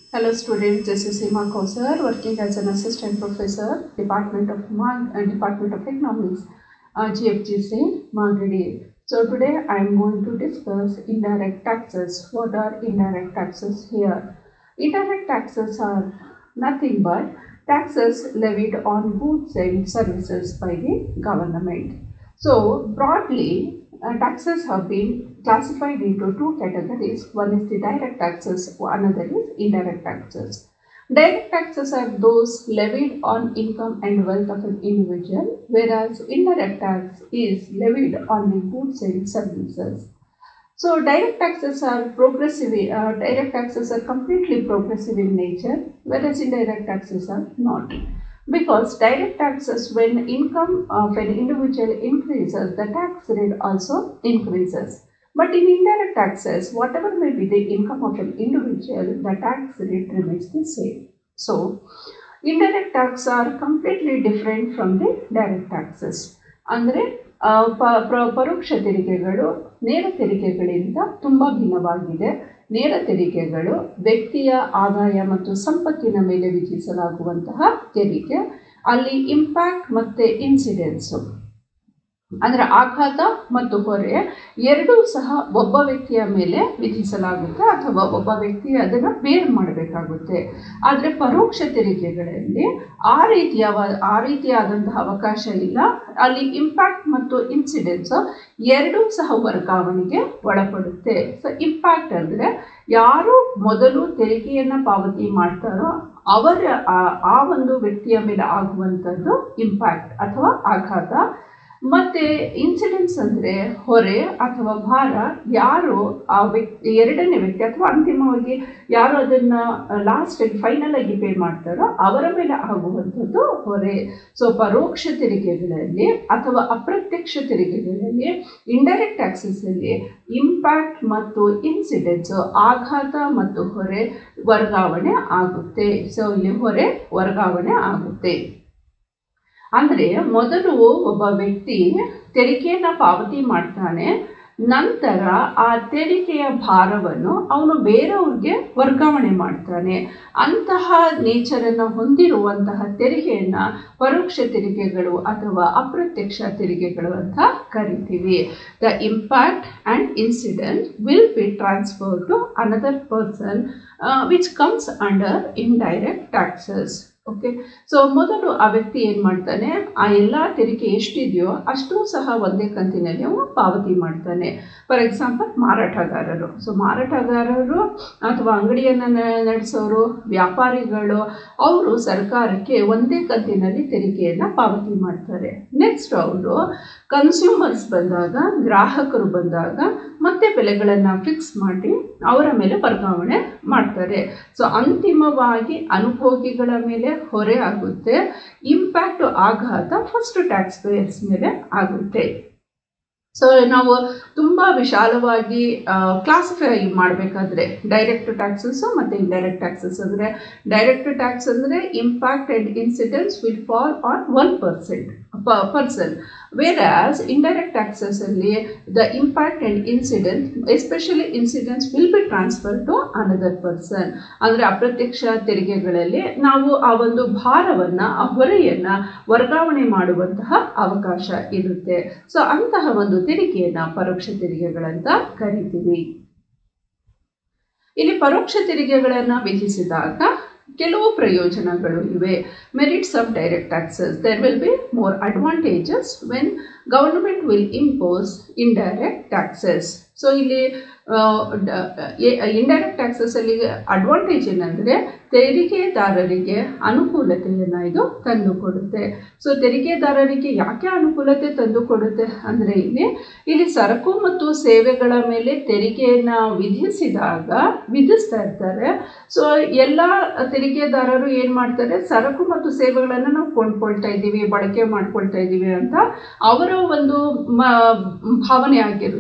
Hello students, this is Seema Kausar working as an assistant professor, Department of Mar- uh, Department of Economics, uh, GFGC, Margadi. So today I am going to discuss indirect taxes. What are indirect taxes here? Indirect taxes are nothing but taxes levied on goods and services by the government. So broadly, uh, taxes have been classified into two categories. One is the direct taxes, another is indirect taxes. Direct taxes are those levied on income and wealth of an individual, whereas indirect tax is levied on the goods and services. So direct taxes are progressive, uh, direct taxes are completely progressive in nature, whereas indirect taxes are not. Because direct taxes, when income of an individual increases, the tax rate also increases. But in indirect taxes, whatever may be the income of an individual, the tax rate remains the same. So, indirect tax are completely different from the direct taxes. ಅಂದರೆ ಆ, ಪ- ಪ್ರ- ಪರೋಕ್ಷ ತೆರಿಗೆಗಳು ನೇರ ತೆರಿಗೆಗಳಿಂದ ತುಂಬ ಭಿನ್ನವಾಗಿದೆ ನೇರ ತೆರಿಗೆಗಳು ವ್ಯಕ್ತಿಯ ಆದಾಯ ಮತ್ತು ಸಂಪತ್ತಿನ ಮೇಲೆ ವಿಧಿಸಲಾಗುವಂತಹ ತೆರಿಗೆ ಅಲ್ಲಿ ಇಂಪ್ಯಾಕ್ಟ್ ಮತ್ತು ಇನ್ಸಿಡೆನ್ಸು ಅಂದರೆ ಆಘಾತ ಮತ್ತು ಹೊರೆ ಎರಡೂ ಸಹ ಒಬ್ಬ ವ್ಯಕ್ತಿಯ ಮೇಲೆ ವಿಧಿಸಲಾಗುತ್ತೆ ಅಥವಾ ಒಬ್ಬ ವ್ಯಕ್ತಿ ಅದನ್ನು ಬೇರ್ ಮಾಡಬೇಕಾಗುತ್ತೆ ಆದರೆ ಪರೋಕ್ಷ ತೆರಿಗೆಗಳಲ್ಲಿ ಆ ರೀತಿಯ ಆ ರೀತಿಯಾದಂತಹ ಅವಕಾಶ ಇಲ್ಲ ಅಲ್ಲಿ ಇಂಪ್ಯಾಕ್ಟ್ ಮತ್ತು ಇನ್ಸಿಡೆನ್ಸ್ ಎರಡೂ ಸಹ ವರ್ಗಾವಣೆಗೆ ಒಳಪಡುತ್ತೆ ಸೊ ಇಂಪ್ಯಾಕ್ಟ್ ಅಂದರೆ ಯಾರು ಮೊದಲು ತೆರಿಗೆಯನ್ನು ಪಾವತಿ ಮಾಡ್ತಾರೋ ಅವರ ಆ- ಆ ಒಂದು ವ್ಯಕ್ತಿಯ ಮೇಲೆ ಆಗುವಂಥದ್ದು ಇಂಪ್ಯಾಕ್ಟ್ ಅಥವಾ ಆಘಾತ ಮತ್ತೆ ಇನ್ಸಿಡೆನ್ಸ್ ಅಂದರೆ ಹೊರೆ ಅಥವಾ ಭಾರ ಯಾರು ಆ ವ್ಯಕ್ತಿ ಎರಡನೇ ವ್ಯಕ್ತಿ ಅಥವಾ ಅಂತಿಮವಾಗಿ ಯಾರು ಅದನ್ನು ಲಾಸ್ಟ್ ಫೈನಲ್ ಆಗಿ ಪೇ ಮಾಡ್ತಾರೋ ಅವರ ಮೇಲೆ ಆಗುವಂಥದ್ದು ಹೊರೆ ಸೊ ಪರೋಕ್ಷ ತೆರಿಗೆಗಳಲ್ಲಿ ಅಥವಾ ಅಪ್ರತ್ಯಕ್ಷ ತೆರಿಗೆಗಳಲ್ಲಿ ಇಂಡೈರೆಕ್ಟ್ ಟ್ಯಾಕ್ಸಸಲ್ಲಿ ಇಂಪ್ಯಾಕ್ಟ್ ಮತ್ತು ಇನ್ಸಿಡೆನ್ಸ್ ಆಘಾತ ಮತ್ತು ಹೊರೆ ವರ್ಗಾವಣೆ ಆಗುತ್ತೆ ಸೊ ಇಲ್ಲಿ ಹೊರೆ ವರ್ಗಾವಣೆ ಆಗುತ್ತೆ ಅಂದರೆ ಮೊದಲು ಒಬ್ಬ ವ್ಯಕ್ತಿ ತೆರಿಗೆಯನ್ನು ಪಾವತಿ ಮಾಡ್ತಾನೆ ನಂತರ ಆ ತೆರಿಗೆಯ ಭಾರವನ್ನು ಅವನು ಬೇರೆಯವ್ರಿಗೆ ವರ್ಗಾವಣೆ ಮಾಡ್ತಾನೆ ಅಂತಹ ನೇಚರನ್ನು ಹೊಂದಿರುವಂತಹ ತೆರಿಗೆಯನ್ನು ಪರೋಕ್ಷ ತೆರಿಗೆಗಳು ಅಥವಾ ಅಪ್ರತ್ಯಕ್ಷ ತೆರಿಗೆಗಳು ಅಂತ ಕರಿತೀವಿ the impact and incident will be transfer to another person which comes under indirect taxes okay so ಮೊದಲು ಆ ವ್ಯಕ್ತಿ ಏನು ಮಾಡ್ತಾನೆ ಆ ಎಲ್ಲ ತೆರಿಗೆ ಎಷ್ಟಿದೆಯೋ ಅಷ್ಟೂ ಸಹ ಒಂದೇ ಕಂತಿನಲ್ಲಿ ಅವನು ಪಾವತಿ ಮಾಡ್ತಾನೆ ಫಾರ್ ಎಕ್ಸಾಂಪಲ್ ಮಾರಾಟಗಾರರು ಸೊ ಮಾರಾಟಗಾರರು ಅಥವಾ ಅಂಗಡಿಯನ್ನು ನಡೆಸೋರು ವ್ಯಾಪಾರಿಗಳು ಅವರು ಸರ್ಕಾರಕ್ಕೆ ಒಂದೇ ಕಂತಿನಲ್ಲಿ ತೆರಿಗೆಯನ್ನು ಪಾವತಿ ಮಾಡ್ತಾರೆ ನೆಕ್ಸ್ಟ್ ಅವರು ಕನ್ಸ್ಯೂಮರ್ಸ್ ಬಂದಾಗ ಗ್ರಾಹಕರು ಬಂದಾಗ ಮತ್ತೆ ಬೆಲೆಗಳನ್ನು ಫಿಕ್ಸ್ ಮಾಡಿ ಅವರ ಮೇಲೆ ವರ್ಗಾವಣೆ ಮಾಡ್ತಾರೆ ಸೊ ಅಂತಿಮವಾಗಿ ಅನುಭೋಗಿಗಳ ಮೇಲೆ ಹೊರೆ ಆಗುತ್ತೆ ಇಂಪ್ಯಾಕ್ಟ್ ಆಘಾತ ಫಸ್ಟ್ ಟ್ಯಾಕ್ಸ್ ಪೇಯರ್ಸ್ ಮೇಲೆ ಆಗುತ್ತೆ ಸೊ ನಾವು ತುಂಬ ವಿಶಾಲವಾಗಿ ಕ್ಲಾಸಿಫೈ ಮಾಡಬೇಕಾದ್ರೆ ಡೈರೆಕ್ಟ್ ಟ್ಯಾಕ್ಸಸ್ಸು ಮತ್ತು ಇಂಡೈರೆಕ್ಟ್ ಟ್ಯಾಕ್ಸಸ್ ಅಂದರೆ ಡೈರೆಕ್ಟ್ ಟ್ಯಾಕ್ಸ್ ಅಂದರೆ impact and incidence will fall on one percent person where as indirect ಟ್ಯಾಕ್ಸಸಲ್ಲಿ the impact and incidence especially incidence will be transfer to another person ಅಂದರೆ ಅಪ್ರತ್ಯಕ್ಷ ತೆರಿಗೆಗಳಲ್ಲಿ ನಾವು ಆ ಒಂದು ಭಾರವನ್ನು ಆ ಹೊರೆಯನ್ನು ವರ್ಗಾವಣೆ ಮಾಡುವಂತಹ ಅವಕಾಶ ಇರುತ್ತೆ ಸೊ ಅಂತಹ ಒಂದು ತೆರಿಗೆಯನ್ನು ಪರೋಕ್ಷ ತೆರಿಗೆಗಳಂತ ಕರಿತೀವಿ ಇಲ್ಲಿ ಪರೋಕ್ಷ ತೆರಿಗೆಗಳನ್ನು ವಿಧಿಸಿದಾಗ ಕೆಲವು ಪ್ರಯೋಜನಗಳು ಇವೆ merits of direct taxes there will be more advantages when government will impose indirect taxes so ಇಲ್ಲಿ ಇಂಡೈರೆಕ್ಟ್ ಟ್ಯಾಕ್ಸಸಲ್ಲಿ ಅಡ್ವಾಂಟೇಜ್ ಏನಂದರೆ ತೆರಿಗೆದಾರರಿಗೆ ಅನುಕೂಲತೆಯನ್ನು ಇದು ತಂದುಕೊಡುತ್ತೆ ಸೊ ತೆರಿಗೆದಾರರಿಗೆ ಯಾಕೆ ಅನುಕೂಲತೆ ತಂದುಕೊಡುತ್ತೆ ಅಂದರೆ ಇಲ್ಲಿ ಇಲ್ಲಿ ಸರಕು ಮತ್ತು ಸೇವೆಗಳ ಮೇಲೆ ತೆರಿಗೆಯನ್ನು ವಿಧಿಸಿದಾಗ ವಿಧಿಸ್ತಾ ಇರ್ತಾರೆ ಸೊ ಎಲ್ಲ ತೆರಿಗೆದಾರರು ಏನು ಮಾಡ್ತಾರೆ ಸರಕು ಮತ್ತು ಸೇವೆಗಳನ್ನು ನಾವು ಕೊಂಡ್ಕೊಳ್ತಾ ಇದ್ದೀವಿ ಬಳಕೆ ಮಾಡ್ಕೊಳ್ತಾ ಇದ್ದೀವಿ ಅಂತ ಅವರ ಒಂದು ಮ ಭಾವನೆ ಆಗಿರುತ್ತೆ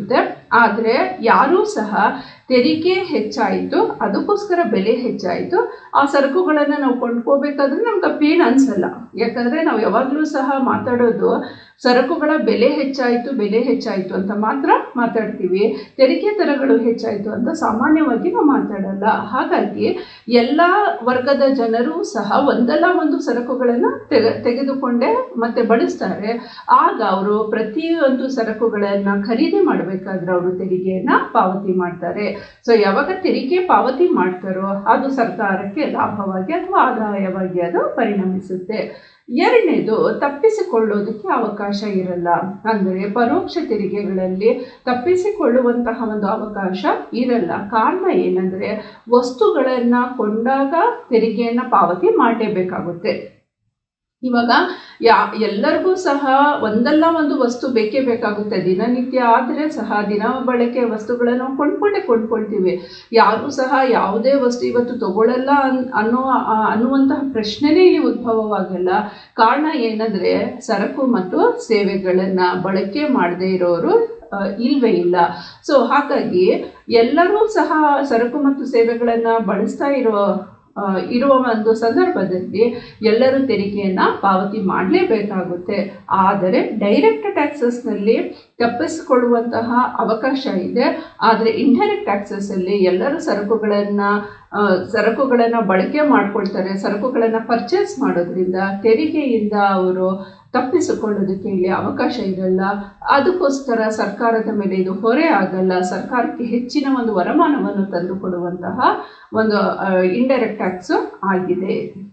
ಆದರೆ ಯಾರೂ ಸಹ ತೆರಿಗೆ ಹೆಚ್ಚಾಯಿತು ಅದಕ್ಕೋಸ್ಕರ ಬೆಲೆ ಹೆಚ್ಚಾಯಿತು ಆ ಸರಕುಗಳನ್ನು ನಾವು ಕೊಂಡ್ಕೋಬೇಕಾದ್ರೆ ನಮ್ಗೆ ಪೇನ್ ಅನ್ಸಲ್ಲ ಯಾಕಂದರೆ ನಾವು ಯಾವಾಗಲೂ ಸಹ ಮಾತಾಡೋದು ಸರಕುಗಳ ಬೆಲೆ ಹೆಚ್ಚಾಯಿತು ಬೆಲೆ ಹೆಚ್ಚಾಯಿತು ಅಂತ ಮಾತ್ರ ಮಾತಾಡ್ತೀವಿ ತೆರಿಗೆ ದರಗಳು ಹೆಚ್ಚಾಯಿತು ಅಂತ ಸಾಮಾನ್ಯವಾಗಿ ನಾವು ಮಾತಾಡಲ್ಲ ಹಾಗಾಗಿ ಎಲ್ಲ ವರ್ಗದ ಜನರು ಸಹ ಒಂದಲ್ಲ ಒಂದು ಸರಕುಗಳನ್ನು ತೆಗೆ ತೆಗೆದುಕೊಂಡೇ ಮತ್ತೆ ಬಳಸ್ತಾರೆ ಆಗ ಅವರು ಪ್ರತಿಯೊಂದು ಸರಕುಗಳನ್ನು ಖರೀದಿ ಮಾಡಬೇಕಾದ್ರೆ ಅವರು ತೆರಿಗೆಯನ್ನು ಪಾವತಿ ಮಾಡ್ತಾರೆ ಸೊ ಯಾವಾಗ ತೆರಿಗೆ ಪಾವತಿ ಮಾಡ್ತಾರೋ ಅದು ಸರ್ಕಾರಕ್ಕೆ ಲಾಭವಾಗಿ ಅಥವಾ ಆದಾಯವಾಗಿ ಅದು ಪರಿಣಮಿಸುತ್ತೆ ಎರಡನೇದು ತಪ್ಪಿಸಿಕೊಳ್ಳೋದಕ್ಕೆ ಅವಕಾಶ ಇರಲ್ಲ ಅಂದರೆ ಪರೋಕ್ಷ ತೆರಿಗೆಗಳಲ್ಲಿ ತಪ್ಪಿಸಿಕೊಳ್ಳುವಂತಹ ಒಂದು ಅವಕಾಶ ಇರಲ್ಲ ಕಾರಣ ಏನಂದರೆ ವಸ್ತುಗಳನ್ನು ಕೊಂಡಾಗ ತೆರಿಗೆಯನ್ನು ಪಾವತಿ ಮಾಡಲೇಬೇಕಾಗುತ್ತೆ ಇವಾಗ ಯಾ ಎಲ್ಲರಿಗೂ ಸಹ ಒಂದಲ್ಲ ಒಂದು ವಸ್ತು ಬೇಕೇ ಬೇಕಾಗುತ್ತೆ ದಿನನಿತ್ಯ ಆದರೆ ಸಹ ದಿನ ಬಳಕೆ ವಸ್ತುಗಳನ್ನು ಕೊಂಡ್ಕೊಂಡೇ ಕೊಂಡ್ಕೊಳ್ತೀವಿ ಯಾರೂ ಸಹ ಯಾವುದೇ ವಸ್ತು ಇವತ್ತು ತಗೊಳ್ಳಲ್ಲ ಅನ್ ಅನ್ನೋ ಅನ್ನುವಂತಹ ಪ್ರಶ್ನೆನೇ ಇಲ್ಲಿ ಉದ್ಭವವಾಗಲ್ಲ ಕಾರಣ ಏನಂದರೆ ಸರಕು ಮತ್ತು ಸೇವೆಗಳನ್ನು ಬಳಕೆ ಮಾಡದೇ ಇರೋರು ಇಲ್ವೇ ಇಲ್ಲ ಸೊ ಹಾಗಾಗಿ ಎಲ್ಲರೂ ಸಹ ಸರಕು ಮತ್ತು ಸೇವೆಗಳನ್ನು ಬಳಸ್ತಾ ಇರೋ ಇರುವ ಒಂದು ಸಂದರ್ಭದಲ್ಲಿ ಎಲ್ಲರೂ ತೆರಿಗೆಯನ್ನು ಪಾವತಿ ಮಾಡಲೇಬೇಕಾಗುತ್ತೆ ಆದರೆ ಡೈರೆಕ್ಟ್ ಟ್ಯಾಕ್ಸಸ್ನಲ್ಲಿ ತಪ್ಪಿಸಿಕೊಳ್ಳುವಂತಹ ಅವಕಾಶ ಇದೆ ಆದರೆ ಇಂಡೈರೆಕ್ಟ್ ಟ್ಯಾಕ್ಸಸ್ಸಲ್ಲಿ ಎಲ್ಲರೂ ಸರಕುಗಳನ್ನು ಸರಕುಗಳನ್ನು ಬಳಕೆ ಮಾಡ್ಕೊಳ್ತಾರೆ ಸರಕುಗಳನ್ನು ಪರ್ಚೇಸ್ ಮಾಡೋದ್ರಿಂದ ತೆರಿಗೆಯಿಂದ ಅವರು ತಪ್ಪಿಸಿಕೊಳ್ಳೋದಕ್ಕೆ ಇಲ್ಲಿ ಅವಕಾಶ ಇರಲ್ಲ ಅದಕ್ಕೋಸ್ಕರ ಸರ್ಕಾರದ ಮೇಲೆ ಇದು ಹೊರೆ ಆಗಲ್ಲ ಸರ್ಕಾರಕ್ಕೆ ಹೆಚ್ಚಿನ ಒಂದು ವರಮಾನವನ್ನು ತಂದುಕೊಡುವಂತಹ ಒಂದು ಇಂಡೈರೆಕ್ಟ್ ಟ್ಯಾಕ್ಸ್ ಆಗಿದೆ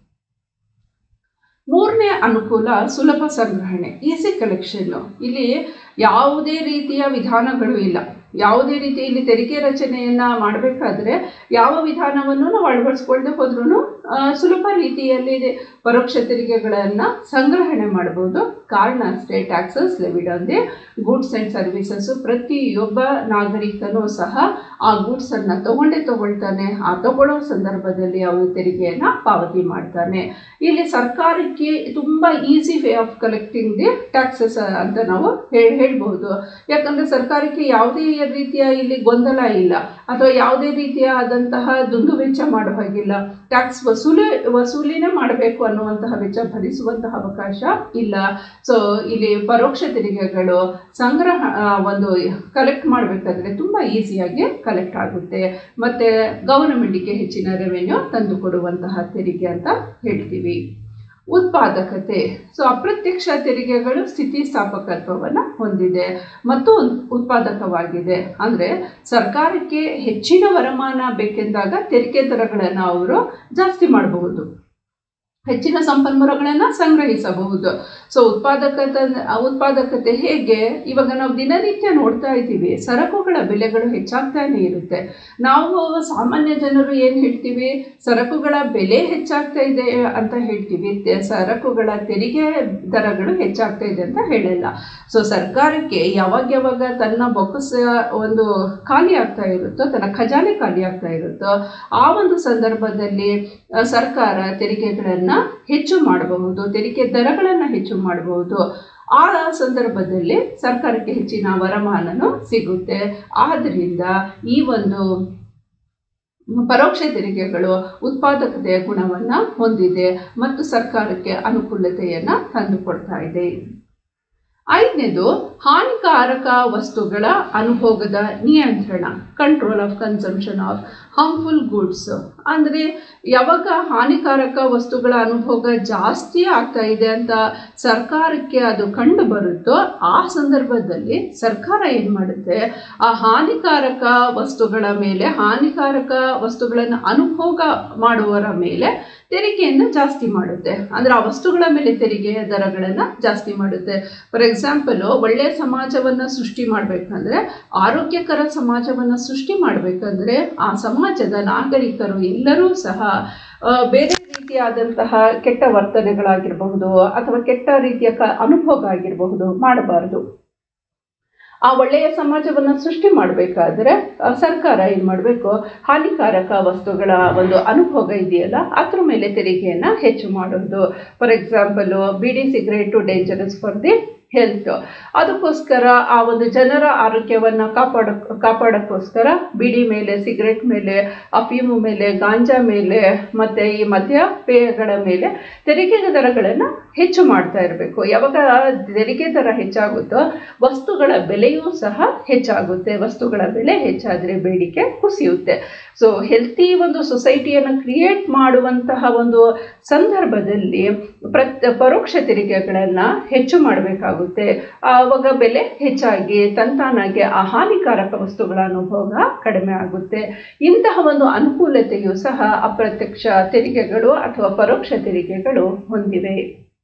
ಮೂರನೇ ಅನುಕೂಲ ಸುಲಭ ಸಂಗ್ರಹಣೆ ಈಸಿ ಕಲೆಕ್ಷನ್ನು ಇಲ್ಲಿ ಯಾವುದೇ ರೀತಿಯ ವಿಧಾನಗಳು ಇಲ್ಲ ಯಾವುದೇ ರೀತಿ ಇಲ್ಲಿ ತೆರಿಗೆ ರಚನೆಯನ್ನು ಮಾಡಬೇಕಾದ್ರೆ ಯಾವ ವಿಧಾನವನ್ನು ನಾವು ಅಳವಡಿಸ್ಕೊಳ್ದೆ ಹೋದ್ರೂ ಸುಲಭ ರೀತಿಯಲ್ಲಿ ಪರೋಕ್ಷ ತೆರಿಗೆಗಳನ್ನು ಸಂಗ್ರಹಣೆ ಮಾಡ್ಬೋದು ಕಾರಣ ಅಷ್ಟೇ ಟ್ಯಾಕ್ಸಸ್ ಲೆವಿಡ್ ಅಂದರೆ ಗೂಡ್ಸ್ ಆ್ಯಂಡ್ ಸರ್ವಿಸಸ್ಸು ಪ್ರತಿಯೊಬ್ಬ ನಾಗರಿಕನೂ ಸಹ ಆ ಗೂಡ್ಸನ್ನು ತಗೊಂಡೇ ತಗೊಳ್ತಾನೆ ಆ ತಗೊಳ್ಳೋ ಸಂದರ್ಭದಲ್ಲಿ ಅವನು ತೆರಿಗೆಯನ್ನು ಪಾವತಿ ಮಾಡ್ತಾನೆ ಇಲ್ಲಿ ಸರ್ಕಾರಕ್ಕೆ ತುಂಬ easy way of collecting the taxes ಅಂತ ನಾವು ಹೇಳಿ ಹೇಳ್ಬೋದು ಯಾಕಂದರೆ ಸರ್ಕಾರಕ್ಕೆ ಯಾವುದೇ ರೀತಿಯ ಇಲ್ಲಿ ಗೊಂದಲ ಇಲ್ಲ ಅಥವಾ ಯಾವುದೇ ರೀತಿಯಾದಂತಹ ದುಂದು ವೆಚ್ಚ ಮಾಡೋ ಹಾಗಿಲ್ಲ ಟ್ಯಾಕ್ಸ್ ವಸೂಲಿ ವಸೂಲಿನೇ ಮಾಡಬೇಕು ಅನ್ನುವಂತಹ ವೆಚ್ಚ ಭರಿಸುವಂತಹ ಅವಕಾಶ ಇಲ್ಲ ಸೊ ಇಲ್ಲಿ ಪರೋಕ್ಷ ತೆರಿಗೆಗಳು ಸಂಗ್ರಹ ಒಂದು ಕಲೆಕ್ಟ್ ಮಾಡಬೇಕಾದ್ರೆ ತುಂಬ ಈಸಿಯಾಗಿ ಕಲೆಕ್ಟ್ ಆಗುತ್ತೆ ಮತ್ತು ಗವರ್ನಮೆಂಟಿಗೆ ಹೆಚ್ಚಿನ ರೆವೆನ್ಯೂ ತಂದುಕೊಡುವಂತಹ ತೆರಿಗೆ ಅಂತ ಹೇಳ್ತೀವಿ ಉತ್ಪಾದಕತೆ ಸೊ ಅಪ್ರತ್ಯಕ್ಷ ತೆರಿಗೆಗಳು ಸ್ಥಿತಿಸ್ಥಾಪಕತ್ವವನ್ನು ಹೊಂದಿದೆ ಮತ್ತು ಉತ್ಪಾದಕವಾಗಿದೆ ಅಂದರೆ ಸರ್ಕಾರಕ್ಕೆ ಹೆಚ್ಚಿನ ವರಮಾನ ಬೇಕೆಂದಾಗ ತೆರಿಗೆ ದರಗಳನ್ನು ಅವರು ಜಾಸ್ತಿ ಮಾಡಬಹುದು ಹೆಚ್ಚಿನ ಸಂಪನ್ಮೂಲಗಳನ್ನು ಸಂಗ್ರಹಿಸಬಹುದು ಸೊ ಉತ್ಪಾದಕತೆ ಉತ್ಪಾದಕತೆ ಹೇಗೆ ಇವಾಗ ನಾವು ದಿನನಿತ್ಯ ನೋಡ್ತಾ ಇದ್ದೀವಿ ಸರಕುಗಳ ಬೆಲೆಗಳು ಹೆಚ್ಚಾಗ್ತಾನೆ ಇರುತ್ತೆ ನಾವು ಸಾಮಾನ್ಯ ಜನರು ಏನು ಹೇಳ್ತೀವಿ ಸರಕುಗಳ ಬೆಲೆ ಹೆಚ್ಚಾಗ್ತಾ ಇದೆ ಅಂತ ಹೇಳ್ತೀವಿ ಸರಕುಗಳ ತೆರಿಗೆ ದರಗಳು ಹೆಚ್ಚಾಗ್ತಾ ಇದೆ ಅಂತ ಹೇಳಲ್ಲ ಸೊ ಸರ್ಕಾರಕ್ಕೆ ಯಾವಾಗ ಯಾವಾಗ ತನ್ನ ಬೊಕ್ಕಸ ಒಂದು ಖಾಲಿ ಆಗ್ತಾ ಇರುತ್ತೋ ತನ್ನ ಖಜಾನೆ ಖಾಲಿ ಆಗ್ತಾ ಇರುತ್ತೋ ಆ ಒಂದು ಸಂದರ್ಭದಲ್ಲಿ ಸರ್ಕಾರ ತೆರಿಗೆಗಳನ್ನು ಹೆಚ್ಚು ಮಾಡಬಹುದು ತೆರಿಗೆ ದರಗಳನ್ನು ಹೆಚ್ಚು ಮಾಡಬಹುದು ಆ ಸಂದರ್ಭದಲ್ಲಿ ಸರ್ಕಾರಕ್ಕೆ ಹೆಚ್ಚಿನ ವರಮಾನನು ಸಿಗುತ್ತೆ ಆದ್ದರಿಂದ ಈ ಒಂದು ಪರೋಕ್ಷ ತೆರಿಗೆಗಳು ಉತ್ಪಾದಕತೆಯ ಗುಣವನ್ನು ಹೊಂದಿದೆ ಮತ್ತು ಸರ್ಕಾರಕ್ಕೆ ಅನುಕೂಲತೆಯನ್ನು ತಂದುಕೊಡ್ತಾ ಇದೆ ಐದನೇದು ಹಾನಿಕಾರಕ ವಸ್ತುಗಳ ಅನುಭೋಗದ ನಿಯಂತ್ರಣ control of consumption of harmful goods ಅಂದರೆ ಯಾವಾಗ ಹಾನಿಕಾರಕ ವಸ್ತುಗಳ ಅನುಭೋಗ ಜಾಸ್ತಿ ಆಗ್ತಾ ಇದೆ ಅಂತ ಸರ್ಕಾರಕ್ಕೆ ಅದು ಕಂಡು ಬರುತ್ತೋ ಆ ಸಂದರ್ಭದಲ್ಲಿ ಸರ್ಕಾರ ಏನು ಮಾಡುತ್ತೆ ಆ ಹಾನಿಕಾರಕ ವಸ್ತುಗಳ ಮೇಲೆ ಹಾನಿಕಾರಕ ವಸ್ತುಗಳನ್ನು ಅನುಭೋಗ ಮಾಡುವವರ ಮೇಲೆ ತೆರಿಗೆಯನ್ನು ಜಾಸ್ತಿ ಮಾಡುತ್ತೆ ಅಂದರೆ ಆ ವಸ್ತುಗಳ ಮೇಲೆ ತೆರಿಗೆಯ ದರಗಳನ್ನು ಜಾಸ್ತಿ ಮಾಡುತ್ತೆ ಫಾರ್ ಎಕ್ಸಾಂಪಲು ಒಳ್ಳೆಯ ಸಮಾಜವನ್ನು ಸೃಷ್ಟಿ ಮಾಡಬೇಕಂದ್ರೆ ಆರೋಗ್ಯಕರ ಸಮಾಜವನ್ನು ಸೃಷ್ಟಿ ಮಾಡಬೇಕಂದ್ರೆ ಆ ಸಮಾಜದ ನಾಗರಿಕರು ಎಲ್ಲರೂ ಸಹ ಬೇರೆ ರೀತಿಯಾದಂತಹ ಕೆಟ್ಟ ವರ್ತನೆಗಳಾಗಿರಬಹುದು ಅಥವಾ ಕೆಟ್ಟ ರೀತಿಯ ಕ ಅನುಭೋಗ ಆಗಿರಬಹುದು ಮಾಡಬಾರ್ದು ಆ ಒಳ್ಳೆಯ ಸಮಾಜವನ್ನು ಸೃಷ್ಟಿ ಮಾಡಬೇಕಾದ್ರೆ ಸರ್ಕಾರ ಏನು ಮಾಡಬೇಕು ಹಾನಿಕಾರಕ ವಸ್ತುಗಳ ಒಂದು ಅನುಭೋಗ ಇದೆಯಲ್ಲ ಅದ್ರ ಮೇಲೆ ತೆರಿಗೆಯನ್ನು ಹೆಚ್ಚು ಮಾಡೋದು for example beedi cigarette dangerous for the health ಅದಕ್ಕೋಸ್ಕರ ಆ ಒಂದು ಜನರ ಆರೋಗ್ಯವನ್ನು ಕಾಪಾಡ ಕಾಪಾಡೋಕ್ಕೋಸ್ಕರ ಬಿಡಿ ಮೇಲೆ ಸಿಗರೆಟ್ ಮೇಲೆ ಅಫೀಮು ಮೇಲೆ ಗಾಂಜಾ ಮೇಲೆ ಮತ್ತು ಈ ಮದ್ಯಪೇಯಗಳ ಮೇಲೆ ತೆರಿಗೆ ದರಗಳನ್ನು ಹೆಚ್ಚು ಮಾಡ್ತಾ ಇರಬೇಕು ಯಾವಾಗ ತೆರಿಗೆ ದರ ಹೆಚ್ಚಾಗುತ್ತೋ ವಸ್ತುಗಳ ಬೆಲೆಯೂ ಸಹ ಹೆಚ್ಚಾಗುತ್ತೆ ವಸ್ತುಗಳ ಬೆಲೆ ಹೆಚ್ಚಾದರೆ ಬೇಡಿಕೆ ಕುಸಿಯುತ್ತೆ ಸೊ ಹೆಲ್ತಿ ಒಂದು ಸೊಸೈಟಿಯನ್ನು ಕ್ರಿಯೇಟ್ ಮಾಡುವಂತಹ ಒಂದು ಸಂದರ್ಭದಲ್ಲಿ ಪ್ರತ್ ಪರೋಕ್ಷ ತೆರಿಗೆಗಳನ್ನು ಹೆಚ್ಚು ಮಾಡಬೇಕಾಗುತ್ತೆ ಆವಾಗ ಬೆಲೆ ಹೆಚ್ಚಾಗಿ ತಂತಾನಾಗಿ ಆ ಹಾನಿಕಾರಕ ವಸ್ತುಗಳ ಅನುಭವ ಕಡಿಮೆ ಆಗುತ್ತೆ ಇಂತಹ ಒಂದು ಅನುಕೂಲತೆಯು ಸಹ ಅಪ್ರತ್ಯಕ್ಷ ತೆರಿಗೆಗಳು ಅಥವಾ ಪರೋಕ್ಷ ತೆರಿಗೆಗಳು ಹೊಂದಿವೆ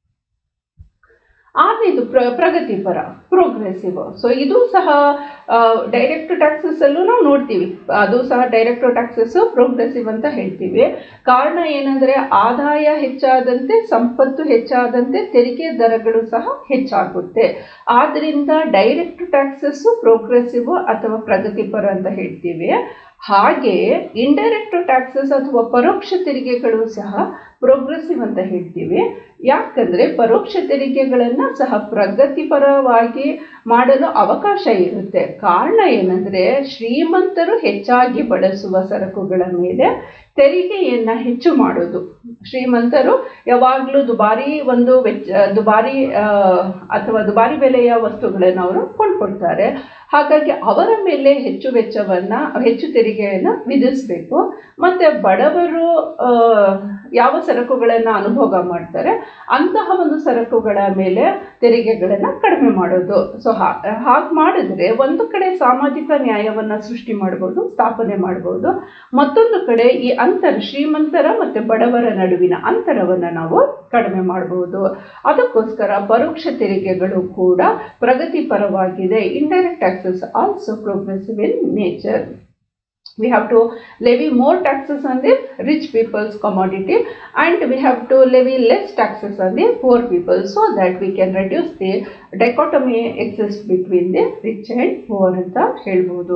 ಆರನೇದು ಪ್ರ ಪ್ರಗತಿಪರ ಪ್ರೋಗ್ರೆಸಿವ್ ಸೊ ಇದು ಸಹ ಡೈರೆಕ್ಟ್ ಟ್ಯಾಕ್ಸಸ್ ಅಲ್ಲೂ ನಾವು ನೋಡ್ತೀವಿ ಅದು ಸಹ ಡೈರೆಕ್ಟ್ ಟ್ಯಾಕ್ಸಸ್ ಪ್ರೋಗ್ರೆಸಿವ್ ಅಂತ ಹೇಳ್ತೀವಿ ಕಾರಣ ಏನಂದರೆ ಆದಾಯ ಹೆಚ್ಚಾದಂತೆ ಸಂಪತ್ತು ಹೆಚ್ಚಾದಂತೆ ತೆರಿಗೆ ದರಗಳು ಸಹ ಹೆಚ್ಚಾಗುತ್ತೆ ಆದ್ದರಿಂದ ಡೈರೆಕ್ಟ್ ಟ್ಯಾಕ್ಸಸ್ ಪ್ರೋಗ್ರೆಸಿವ್ ಅಥವಾ ಪ್ರಗತಿಪರ ಅಂತ ಹೇಳ್ತೀವಿ ಹಾಗೆ ಇಂಡೈರೆಕ್ಟ್ ಟ್ಯಾಕ್ಸಸ್ ಅಥವಾ ಪರೋಕ್ಷ ತೆರಿಗೆಗಳು ಸಹ ಪ್ರೋಗ್ರೆಸಿವ್ ಅಂತ ಹೇಳ್ತೀವಿ ಯಾಕಂದರೆ ಪರೋಕ್ಷ ತೆರಿಗೆಗಳನ್ನು ಸಹ ಪ್ರಗತಿಪರವಾಗಿ ಮಾಡಲು ಅವಕಾಶ ಇರುತ್ತೆ ಕಾರಣ ಏನಂದರೆ ಶ್ರೀಮಂತರು ಹೆಚ್ಚಾಗಿ ಬಳಸುವ ಸರಕುಗಳ ಮೇಲೆ ತೆರಿಗೆಯನ್ನು ಹೆಚ್ಚು ಮಾಡೋದು ಶ್ರೀಮಂತರು ಯಾವಾಗಲೂ ದುಬಾರಿ ಒಂದು ವೆಚ್ಚ ದುಬಾರಿ ಅಥವಾ ದುಬಾರಿ ಬೆಲೆಯ ವಸ್ತುಗಳನ್ನು ಅವರು ಕೊಂಡ್ಕೊಳ್ತಾರೆ ಹಾಗಾಗಿ ಅವರ ಮೇಲೆ ಹೆಚ್ಚು ವೆಚ್ಚವನ್ನು ಹೆಚ್ಚು ತೆರಿಗೆಯನ್ನು ವಿಧಿಸಬೇಕು ಮತ್ತು ಬಡವರು ಯಾವ ಸರಕುಗಳನ್ನು ಅನುಭೋಗ ಮಾಡ್ತಾರೆ ಅಂತಹ ಒಂದು ಸರಕುಗಳ ಮೇಲೆ ತೆರಿಗೆಗಳನ್ನು ಕಡಿಮೆ ಮಾಡೋದು ಸೊ ಹಾಗೆ ಮಾಡಿದ್ರೆ ಒಂದು ಕಡೆ ಸಾಮಾಜಿಕ ನ್ಯಾಯವನ್ನು ಸೃಷ್ಟಿ ಮಾಡ್ಬೋದು ಸ್ಥಾಪನೆ ಮಾಡ್ಬೋದು ಮತ್ತೊಂದು ಕಡೆ ಈ ಅಂತರ ಶ್ರೀಮಂತರ ಮತ್ತು ಬಡವರ ನಡುವಿನ ಅಂತರವನ್ನು ನಾವು ಕಡಿಮೆ ಮಾಡಬಹುದು ಅದಕ್ಕೋಸ್ಕರ ಪರೋಕ್ಷ ತೆರಿಗೆಗಳು ಕೂಡ ಪ್ರಗತಿಪರವಾಗಿದೆ indirect taxes also progressive in nature we have to levy more taxes on the rich people's commodity and we have to levy less taxes on the poor people so that we can reduce the dichotomy exists between the rich and poor ಅಂತ ಹೇಳ್ಬೋದು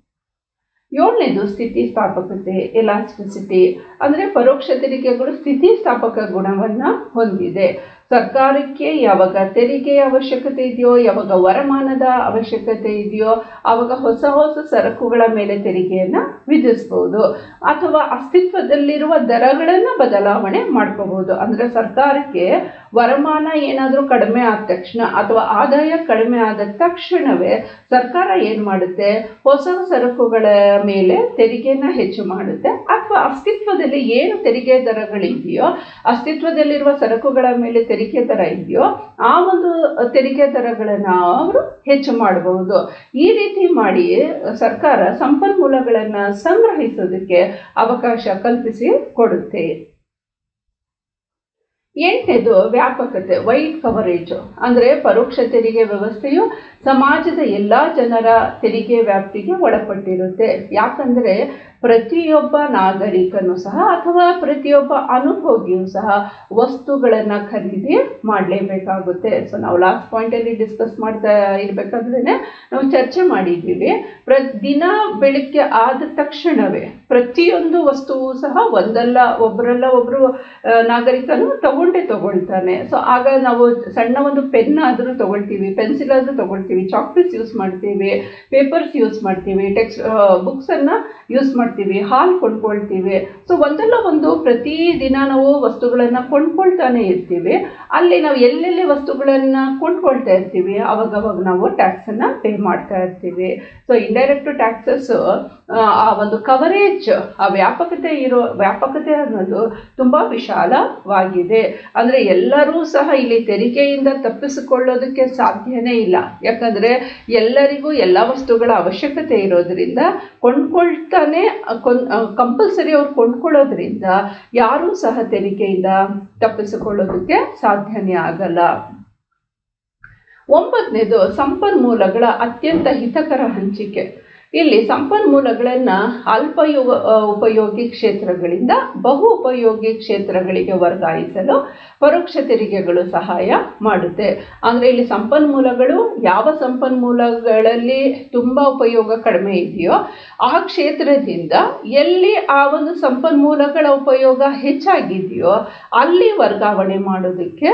ಏಳನೇದು ಸ್ಥಿತಿಸ್ಥಾಪಕತೆ elasticity ಅಂದರೆ ಪರೋಕ್ಷ ತೆರಿಗೆಗಳು ಸ್ಥಿತಿಸ್ಥಾಪಕ ಗುಣವನ್ನು ಹೊಂದಿದೆ ಸರ್ಕಾರಕ್ಕೆ ಯಾವಾಗ ತೆರಿಗೆಯ ಅವಶ್ಯಕತೆ ಇದೆಯೋ ಯಾವಾಗ ವರಮಾನದ ಅವಶ್ಯಕತೆ ಇದೆಯೋ ಆವಾಗ ಹೊಸ ಹೊಸ ಸರಕುಗಳ ಮೇಲೆ ತೆರಿಗೆಯನ್ನು ವಿಧಿಸ್ಬೋದು ಅಥವಾ ಅಸ್ತಿತ್ವದಲ್ಲಿರುವ ದರಗಳನ್ನು ಬದಲಾವಣೆ ಮಾಡ್ಕೋಬಹುದು ಅಂದರೆ ಸರ್ಕಾರಕ್ಕೆ ವರಮಾನ ಏನಾದರೂ ಕಡಿಮೆ ಆದ ತಕ್ಷಣ ಅಥವಾ ಆದಾಯ ಕಡಿಮೆ ಆದ ತಕ್ಷಣವೇ ಸರ್ಕಾರ ಏನು ಮಾಡುತ್ತೆ ಹೊಸ ಸರಕುಗಳ ಮೇಲೆ ತೆರಿಗೆನ ಹೆಚ್ಚು ಮಾಡುತ್ತೆ ಅಥವಾ ಅಸ್ತಿತ್ವದಲ್ಲಿ ಏನು ತೆರಿಗೆ ದರಗಳಿದೆಯೋ ಅಸ್ತಿತ್ವದಲ್ಲಿರುವ ಸರಕುಗಳ ಮೇಲೆ ತೆರಿಗೆ ದರ ಇದೆಯೋ ಆ ಒಂದು ತೆರಿಗೆ ದರಗಳನ್ನು ಅವರು ಹೆಚ್ಚು ಮಾಡಬಹುದು ಈ ರೀತಿ ಮಾಡಿ ಸರ್ಕಾರ ಸಂಪನ್ಮೂಲಗಳನ್ನು ಸಂಗ್ರಹಿಸೋದಕ್ಕೆ ಅವಕಾಶ ಕಲ್ಪಿಸಿ ಕೊಡುತ್ತೆ ಎಂಟನೇದು ವ್ಯಾಪಕತೆ ವೈಡ್ ಕವರೇಜ್ ಅಂದರೆ ಪರೋಕ್ಷ ತೆರಿಗೆ ವ್ಯವಸ್ಥೆಯು ಸಮಾಜದ ಎಲ್ಲ ಜನರ ತೆರಿಗೆ ವ್ಯಾಪ್ತಿಗೆ ಒಳಪಟ್ಟಿರುತ್ತೆ ಯಾಕಂದರೆ ಪ್ರತಿಯೊಬ್ಬ ನಾಗರಿಕನು ಸಹ ಅಥವಾ ಪ್ರತಿಯೊಬ್ಬ ಅನುಭೋಗಿಯೂ ಸಹ ವಸ್ತುಗಳನ್ನು ಖರೀದಿ ಮಾಡಲೇಬೇಕಾಗುತ್ತೆ ಸೊ ನಾವು ಲಾಸ್ಟ್ ಪಾಯಿಂಟಲ್ಲಿ ಡಿಸ್ಕಸ್ ಮಾಡ್ತಾ ಇರಬೇಕಾದ್ರೆ ನಾವು ಚರ್ಚೆ ಮಾಡಿದ್ದೀವಿ ಪ್ರ ದಿನ ಬೆಳಿಗ್ಗೆ ಆದ ತಕ್ಷಣವೇ ಪ್ರತಿಯೊಂದು ವಸ್ತುವು ಸಹ ಒಂದಲ್ಲ ಒಬ್ಬರಲ್ಲ ಒಬ್ಬರು ನಾಗರಿಕನು ತಗೊಂಡೇ ತಗೊಳ್ತಾನೆ ಸೊ ಆಗ ನಾವು ಸಣ್ಣ ಒಂದು ಪೆನ್ ಆದರೂ ತಗೊಳ್ತೀವಿ ಪೆನ್ಸಿಲ್ ಆದರೂ ತಗೊಳ್ತೀವಿ ಚಾಕ್ಲೇಟ್ಸ್ ಯೂಸ್ ಮಾಡ್ತೀವಿ ಪೇಪರ್ಸ್ ಯೂಸ್ ಮಾಡ್ತೀವಿ ಟೆಕ್ಸ್ಟ್ ಬುಕ್ಸನ್ನು ಯೂಸ್ ಮಾಡ್ತೀವಿ ಹಾಲು ಕೊಂಡ್ಕೊಳ್ತೀವಿ ಸೊ ಒಂದಲ್ಲ ಒಂದು ಪ್ರತಿ ದಿನ ನಾವು ವಸ್ತುಗಳನ್ನು ಕೊಂಡ್ಕೊಳ್ತಾನೆ ಇರ್ತೀವಿ ಅಲ್ಲಿ ನಾವು ಎಲ್ಲೆಲ್ಲಿ ವಸ್ತುಗಳನ್ನು ಕೊಂಡ್ಕೊಳ್ತಾ ಇರ್ತೀವಿ ಅವಾಗವಾಗ ನಾವು ಟ್ಯಾಕ್ಸನ್ನು ಪೇ ಮಾಡ್ತಾ ಇರ್ತೀವಿ ಸೊ ಇಂಡೈರೆಕ್ಟ್ ಟ್ಯಾಕ್ಸಸ್ ಆ ಒಂದು ಕವರೇಜ್ ಆ ವ್ಯಾಪಕತೆ ಇರೋ ವ್ಯಾಪಕತೆ ಅನ್ನೋದು ತುಂಬ ವಿಶಾಲವಾಗಿದೆ ಅಂದರೆ ಎಲ್ಲರೂ ಸಹ ಇಲ್ಲಿ ತೆರಿಗೆಯಿಂದ ತಪ್ಪಿಸಿಕೊಳ್ಳೋದಕ್ಕೆ ಸಾಧ್ಯನೇ ಇಲ್ಲ ಯಾಕಂದರೆ ಎಲ್ಲರಿಗೂ ಎಲ್ಲ ವಸ್ತುಗಳ ಅವಶ್ಯಕತೆ ಇರೋದ್ರಿಂದ ಕೊಂಡ್ಕೊಳ್ತಾನೆ ಕೊನ್ ಕಂಪಲ್ಸರಿ ಅವ್ರು ಕೊಂಡ್ಕೊಳ್ಳೋದ್ರಿಂದ ಯಾರೂ ಸಹ ತೆರಿಗೆಯಿಂದ ತಪ್ಪಿಸಿಕೊಳ್ಳೋದಕ್ಕೆ ಸಾಧ್ಯನೇ ಆಗಲ್ಲ ಒಂಬತ್ತನೇದು ಸಂಪನ್ಮೂಲಗಳ ಅತ್ಯಂತ ಹಿತಕರ ಹಂಚಿಕೆ ಇಲ್ಲಿ ಸಂಪನ್ಮೂಲಗಳನ್ನು ಅಲ್ಪಯುಗ ಉಪಯೋಗಿ ಕ್ಷೇತ್ರಗಳಿಂದ ಬಹು ಉಪಯೋಗಿ ಕ್ಷೇತ್ರಗಳಿಗೆ ವರ್ಗಾಯಿಸಲು ಪರೋಕ್ಷ ತೆರಿಗೆಗಳು ಸಹಾಯ ಮಾಡುತ್ತೆ ಅಂದರೆ ಇಲ್ಲಿ ಸಂಪನ್ಮೂಲಗಳು ಯಾವ ಸಂಪನ್ಮೂಲಗಳಲ್ಲಿ ತುಂಬ ಉಪಯೋಗ ಕಡಿಮೆ ಇದೆಯೋ ಆ ಕ್ಷೇತ್ರದಿಂದ ಎಲ್ಲಿ ಆ ಒಂದು ಸಂಪನ್ಮೂಲಗಳ ಉಪಯೋಗ ಹೆಚ್ಚಾಗಿದೆಯೋ ಅಲ್ಲಿ ವರ್ಗಾವಣೆ ಮಾಡೋದಕ್ಕೆ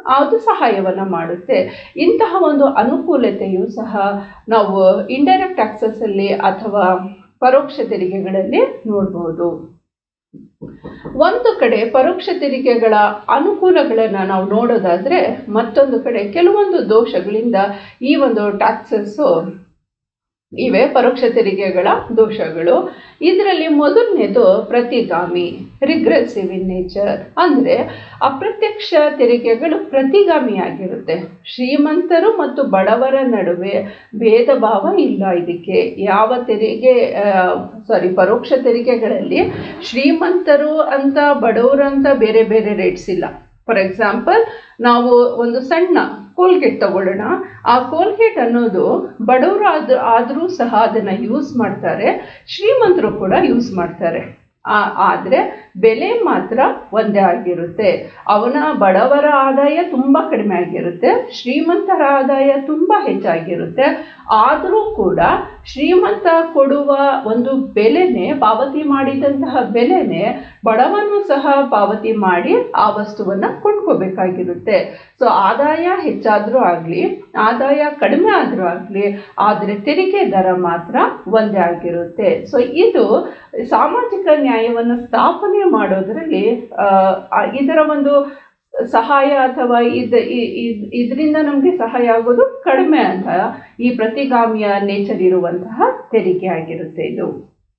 ಅದು ಸಹಾಯವನ್ನು ಮಾಡುತ್ತೆ ಇಂತಹ ಒಂದು ಅನುಕೂಲತೆಯು ಸಹ ನಾವು ಇಂಡೈರೆಕ್ಟ್ ಟ್ಯಾಕ್ಸಸ್ಸಲ್ಲಿ ಅಥವಾ ಪರೋಕ್ಷ ತೆರಿಗೆಗಳಲ್ಲಿ ನೋಡ್ಬೋದು ಒಂದು ಕಡೆ ಪರೋಕ್ಷ ತೆರಿಗೆಗಳ ಅನುಕೂಲಗಳನ್ನು ನಾವು ನೋಡೋದಾದ್ರೆ ಮತ್ತೊಂದು ಕಡೆ ಕೆಲವೊಂದು ದೋಷಗಳಿಂದ ಈ ಒಂದು ಟ್ಯಾಕ್ಸಸ್ಸು ಇವೆ ಪರೋಕ್ಷ ತೆರಿಗೆಗಳ ದೋಷಗಳು ಇದರಲ್ಲಿ ಮೊದಲನೇದು ಪ್ರತಿಗಾಮಿ ರಿಗ್ರೆಸಿವ್ ಇನ್ ನೇಚರ್ ಅಂದರೆ ಅಪ್ರತ್ಯಕ್ಷ ತೆರಿಗೆಗಳು ಪ್ರತಿಗಾಮಿಯಾಗಿರುತ್ತೆ ಶ್ರೀಮಂತರು ಮತ್ತು ಬಡವರ ನಡುವೆ ಭೇದ ಭಾವ ಇಲ್ಲ ಇದಕ್ಕೆ ಯಾವ ತೆರಿಗೆ ಸಾರಿ ಪರೋಕ್ಷ ತೆರಿಗೆಗಳಲ್ಲಿ ಶ್ರೀಮಂತರು ಅಂತ ಬಡವರು ಅಂತ ಬೇರೆ ಬೇರೆ ರೇಟ್ಸ್ ಇಲ್ಲ ಫಾರ್ ಎಕ್ಸಾಂಪಲ್ ನಾವು ಒಂದು ಸಣ್ಣ ಕೋಲ್ಗೇಟ್ ತಗೊಳ್ಳೋಣ ಆ ಕೋಲ್ಗೇಟ್ ಅನ್ನೋದು ಬಡವರು ಆದ ಆದರೂ ಸಹ ಅದನ್ನು ಯೂಸ್ ಮಾಡ್ತಾರೆ ಶ್ರೀಮಂತರು ಕೂಡ ಯೂಸ್ ಮಾಡ್ತಾರೆ ಆದರೆ ಬೆಲೆ ಮಾತ್ರ ಒಂದೇ ಆಗಿರುತ್ತೆ ಅವನ ಬಡವರ ಆದಾಯ ತುಂಬ ಕಡಿಮೆ ಆಗಿರುತ್ತೆ ಶ್ರೀಮಂತರ ಆದಾಯ ತುಂಬ ಹೆಚ್ಚಾಗಿರುತ್ತೆ ಆದರೂ ಕೂಡ ಶ್ರೀಮಂತ ಕೊಡುವ ಒಂದು ಬೆಲೆನೇ ಪಾವತಿ ಮಾಡಿದಂತಹ ಬೆಲೆನೇ ಬಡವನು ಸಹ ಪಾವತಿ ಮಾಡಿ ಆ ವಸ್ತುವನ್ನು ಕೊಂಡ್ಕೋಬೇಕಾಗಿರುತ್ತೆ ಸೊ ಆದಾಯ ಹೆಚ್ಚಾದರೂ ಆಗಲಿ ಆದಾಯ ಕಡಿಮೆ ಆದರೂ ಆಗಲಿ ಆದರೆ ತೆರಿಗೆ ದರ ಮಾತ್ರ ಒಂದೇ ಆಗಿರುತ್ತೆ ಸೊ ಇದು ಸಾಮಾಜಿಕ ನ್ಯಾಯವನ್ನು ಸ್ಥಾಪನೆ ಮಾಡೋದರಲ್ಲಿ ಇದರ ಒಂದು ಸಹಾಯ ಅಥವಾ ಇದು ಇದರಿಂದ ನಮಗೆ ಸಹಾಯ ಆಗೋದು ಕಡಿಮೆ ಅಂತ ಈ ಪ್ರತಿಗಾಮಿಯ ನೇಚರ್ ಇರುವಂತಹ ತೆರಿಗೆ ಆಗಿರುತ್ತೆ ಇದು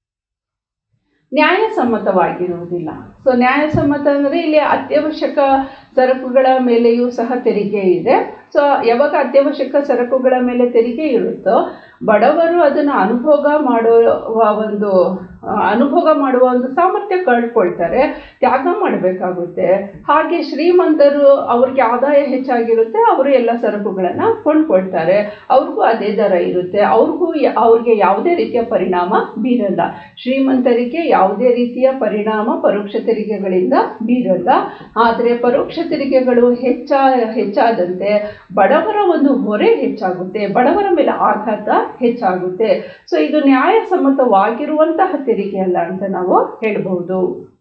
ನ್ಯಾಯಸಮ್ಮತವಾಗಿರುವುದಿಲ್ಲ ಸೊ ನ್ಯಾಯಸಮ್ಮತ ಅಂದರೆ ಇಲ್ಲಿ ಅತ್ಯವಶ್ಯಕ ಸರಕುಗಳ ಮೇಲೆಯೂ ಸಹ ತೆರಿಗೆ ಇದೆ ಸೊ ಯಾವಾಗ ಅತ್ಯವಶ್ಯಕ ಸರಕುಗಳ ಮೇಲೆ ತೆರಿಗೆ ಇರುತ್ತೋ ಬಡವರು ಅದನ್ನು ಅನುಭೋಗ ಮಾಡುವ ಒಂದು ಅನುಭೋಗ ಮಾಡುವ ಒಂದು ಸಾಮರ್ಥ್ಯ ಕಳ್ಕೊಳ್ತಾರೆ ತ್ಯಾಗ ಮಾಡಬೇಕಾಗುತ್ತೆ ಹಾಗೆ ಶ್ರೀಮಂತರು ಅವ್ರಿಗೆ ಆದಾಯ ಹೆಚ್ಚಾಗಿರುತ್ತೆ ಅವರು ಎಲ್ಲ ಸರಕುಗಳನ್ನು ಕೊಂಡ್ಕೊಳ್ತಾರೆ ಅವ್ರಿಗೂ ಅದೇ ದರ ಇರುತ್ತೆ ಅವ್ರಿಗೂ ಅವ್ರಿಗೆ ಯಾವುದೇ ರೀತಿಯ ಪರಿಣಾಮ ಬೀರಲ್ಲ ಶ್ರೀಮಂತರಿಗೆ ಯಾವುದೇ ರೀತಿಯ ಪರಿಣಾಮ ಪರೋಕ್ಷ ತೆರಿಗೆಗಳಿಂದ ಬೀರಲ್ಲ ಆದರೆ ಪರೋಕ್ಷ ತೆರಿಗೆಗಳು ಹೆಚ್ಚ ಹೆಚ್ಚಾದಂತೆ ಬಡವರ ಒಂದು ಹೊರೆ ಹೆಚ್ಚಾಗುತ್ತೆ ಬಡವರ ಮೇಲೆ ಆಘಾತ ಹೆಚ್ಚಾಗುತ್ತೆ ಸೊ ಇದು ನ್ಯಾಯಸಮ್ಮತವಾಗಿರುವಂತಹ ತೆರಿಗೆ ಅಲ್ಲ ಅಂತ ನಾವು ಹೇಳ್ಬಹುದು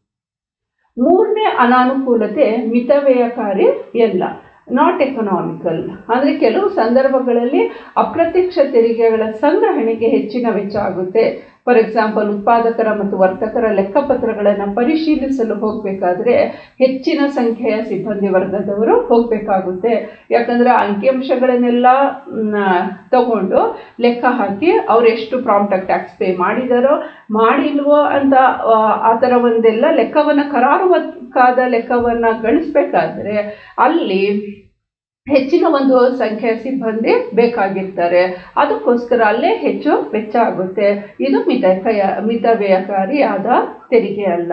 ಮೂರನೇ ಅನಾನುಕೂಲತೆ ಮಿತವ್ಯಯಕಾರಿ ಎಲ್ಲ ನಾಟ್ ಎಕನಾಮಿಕಲ್ ಅಂದರೆ ಕೆಲವು ಸಂದರ್ಭಗಳಲ್ಲಿ ಅಪ್ರತ್ಯಕ್ಷ ತೆರಿಗೆಗಳ ಸಂಗ್ರಹಣೆಗೆ ಹೆಚ್ಚಿನ ವೆಚ್ಚ ಆಗುತ್ತೆ ಫಾರ್ ಎಕ್ಸಾಂಪಲ್ ಉತ್ಪಾದಕರ ಮತ್ತು ವರ್ತಕರ ಲೆಕ್ಕಪತ್ರಗಳನ್ನು ಪರಿಶೀಲಿಸಲು ಹೋಗಬೇಕಾದ್ರೆ ಹೆಚ್ಚಿನ ಸಂಖ್ಯೆಯ ಸಿಬ್ಬಂದಿ ವರ್ಗದವರು ಹೋಗಬೇಕಾಗುತ್ತೆ ಯಾಕಂದರೆ ಅಂಕಿಅಂಶಗಳನ್ನೆಲ್ಲ ತಗೊಂಡು ಲೆಕ್ಕ ಹಾಕಿ ಅವ್ರು ಎಷ್ಟು ಪ್ರಾಂಪ್ಟಾಗಿ ಟ್ಯಾಕ್ಸ್ ಪೇ ಮಾಡಿದಾರೋ ಮಾಡಿಲ್ವೋ ಅಂತ ಆ ಥರ ಒಂದೆಲ್ಲ ಲೆಕ್ಕವನ್ನು ಕರಾರುವಕ್ಕಾದ ಲೆಕ್ಕವನ್ನು ಗಳಿಸ್ಬೇಕಾದ್ರೆ ಅಲ್ಲಿ ಹೆಚ್ಚಿನ ಒಂದು ಸಂಖ್ಯೆಯ ಸಿಬ್ಬಂದಿ ಬೇಕಾಗಿರ್ತಾರೆ ಅದಕ್ಕೋಸ್ಕರ ಅಲ್ಲೇ ಹೆಚ್ಚು ವೆಚ್ಚ ಆಗುತ್ತೆ ಇದು ಮಿತಕಯ ಮಿತವ್ಯಯಕಾರಿಯಾದ ತೆರಿಗೆ ಅಲ್ಲ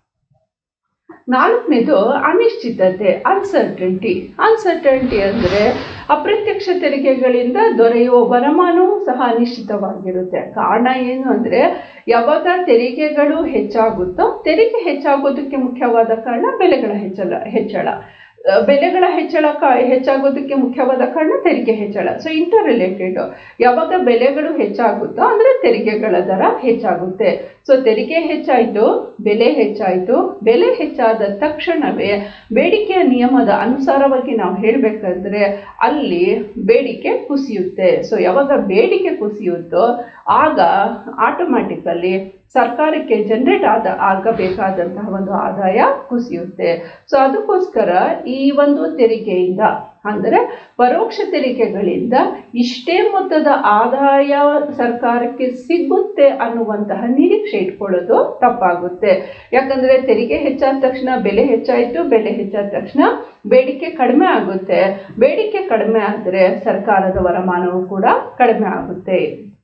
ನಾಲ್ಕನೇದು ಅನಿಶ್ಚಿತತೆ ಅನ್ಸರ್ಟಂಟಿ ಅನ್ಸರ್ಟಂಟಿ ಅಂದರೆ ಅಪ್ರತ್ಯಕ್ಷ ತೆರಿಗೆಗಳಿಂದ ದೊರೆಯುವ ವರಮಾನವೂ ಸಹ ಅನಿಶ್ಚಿತವಾಗಿರುತ್ತೆ ಕಾರಣ ಏನು ಅಂದರೆ ಯಾವಾಗ ತೆರಿಗೆಗಳು ಹೆಚ್ಚಾಗುತ್ತೋ ತೆರಿಗೆ ಹೆಚ್ಚಾಗೋದಕ್ಕೆ ಮುಖ್ಯವಾದ ಕಾರಣ ಬೆಲೆಗಳ ಹೆಚ್ಚಳ ಹೆಚ್ಚಳ ಬೆಲೆಗಳ ಹೆಚ್ಚಳ ಹೆಚ್ಚಾಗೋದಕ್ಕೆ ಮುಖ್ಯವಾದ ಕಾರಣ ತೆರಿಗೆ ಹೆಚ್ಚಳ ಸೊ ಇಂಟರ್ ರಿಲೇಟೆಡ್ ಯಾವಾಗ ಬೆಲೆಗಳು ಹೆಚ್ಚಾಗುತ್ತೋ ಅಂದರೆ ತೆರಿಗೆಗಳ ದರ ಹೆಚ್ಚಾಗುತ್ತೆ ಸೊ ತೆರಿಗೆ ಹೆಚ್ಚಾಯಿತು ಬೆಲೆ ಹೆಚ್ಚಾಯಿತು ಬೆಲೆ ಹೆಚ್ಚಾದ ತಕ್ಷಣವೇ ಬೇಡಿಕೆಯ ನಿಯಮದ ಅನುಸಾರವಾಗಿ ನಾವು ಹೇಳಬೇಕಂದ್ರೆ ಅಲ್ಲಿ ಬೇಡಿಕೆ ಕುಸಿಯುತ್ತೆ ಸೊ ಯಾವಾಗ ಬೇಡಿಕೆ ಕುಸಿಯುತ್ತೋ ಆಗ ಆಟೋಮ್ಯಾಟಿಕಲ್ಲಿ ಸರ್ಕಾರಕ್ಕೆ ಜನರೇಟ್ ಆದ ಆಗಬೇಕಾದಂತಹ ಒಂದು ಆದಾಯ ಕುಸಿಯುತ್ತೆ ಸೊ ಅದಕ್ಕೋಸ್ಕರ ಈ ಒಂದು ತೆರಿಗೆಯಿಂದ ಅಂದರೆ ಪರೋಕ್ಷ ತೆರಿಗೆಗಳಿಂದ ಇಷ್ಟೇ ಮೊತ್ತದ ಆದಾಯ ಸರ್ಕಾರಕ್ಕೆ ಸಿಗುತ್ತೆ ಅನ್ನುವಂತಹ ನಿರೀಕ್ಷೆ ಇಟ್ಕೊಳ್ಳೋದು ತಪ್ಪಾಗುತ್ತೆ ಯಾಕಂದರೆ ತೆರಿಗೆ ಹೆಚ್ಚಾದ ತಕ್ಷಣ ಬೆಲೆ ಹೆಚ್ಚಾಯಿತು ಬೆಲೆ ಹೆಚ್ಚಾದ ತಕ್ಷಣ ಬೇಡಿಕೆ ಕಡಿಮೆ ಆಗುತ್ತೆ ಬೇಡಿಕೆ ಕಡಿಮೆ ಆದರೆ ಸರ್ಕಾರದ ವರಮಾನವೂ ಕೂಡ ಕಡಿಮೆ ಆಗುತ್ತೆ